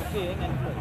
వచ్చి నెట్లో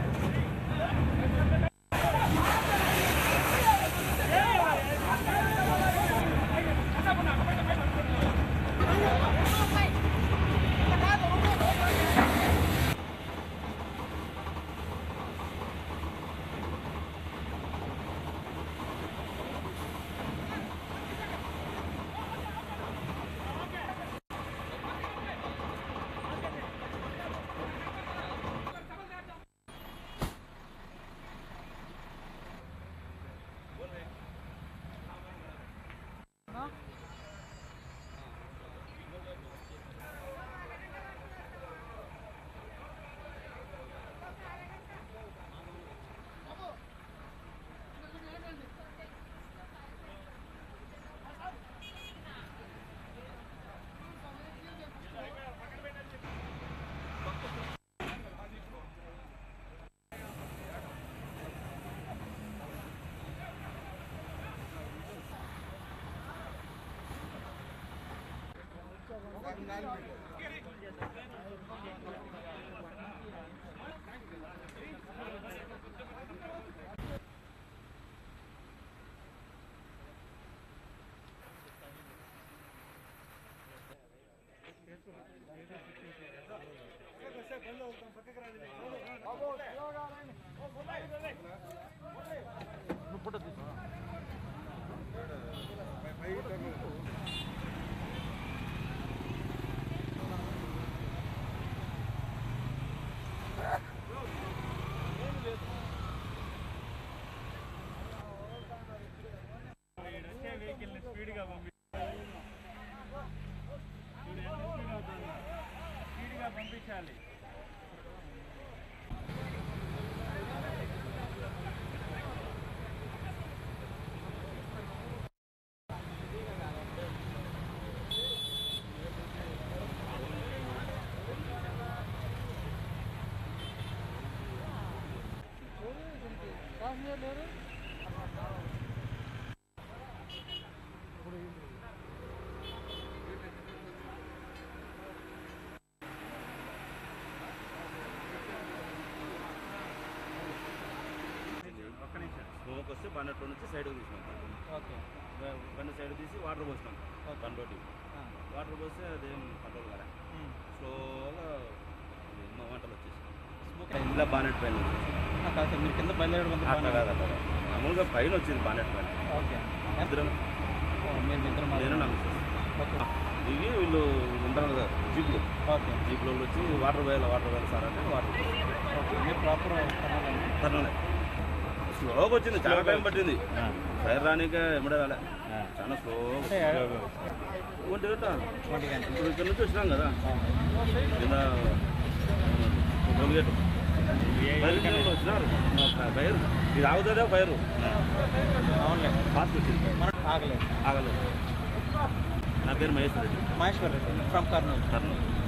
స్మోక్ వస్తే బండట్లో నుంచి సైడ్కి తీసినాం ఓకే బండి సైడ్ తీసి వాటర్ పోసినాం బండ్లోటి వాటర్ పోస్తే అదేం కంట్రోల్ కదా స్లోగా ఇది మా వంటలు వచ్చేసి ఇలా బానెట్ పైన వచ్చేసి. కాదు మీరు కింద బయలుదేరడం కొంత అట్లా కాదు అట్లా కాదు. మామూలుగా పైన వచ్చింది బానెట్ పైన ఓకే ఇద్దరం ఓ, మీరు ఇద్దరు నేను మాట్లాడండి. నా మిస్సెస్ ఓకే దిగి వీళ్ళు ఉంటారు కదా జీప్లు ఓకే జీప్లో వచ్చి వాటర్ వేయాలి వాటర్ వేయాలి సార్ అంటే వాటర్ ఓకే మీరు ప్రాపర్ తనలే స్లోగా వచ్చింది చాలా టైం పట్టింది ఫైర్ రానికే ఎమ్మడే రాలే చాలా స్లోగా అంటే ఒంటి గంట ఒంటి గంట ఇప్పుడు ఇక్కడ నుంచి వచ్చినాం కదా కింద టోల్గేట్ ఫైర్ ఇంజిన్లో వచ్చినారు ఫైర్ ఇది ఆగుతుందా ఫైర్ అవునులే ఫాస్ట్ వచ్చింది మనం ఆగలేదు ఆగలేదు నా పేరు మహేష్ రెడ్డి మహేశ్వర్ రెడ్డి ఫ్రమ్ కర్నూలు కర్నూలు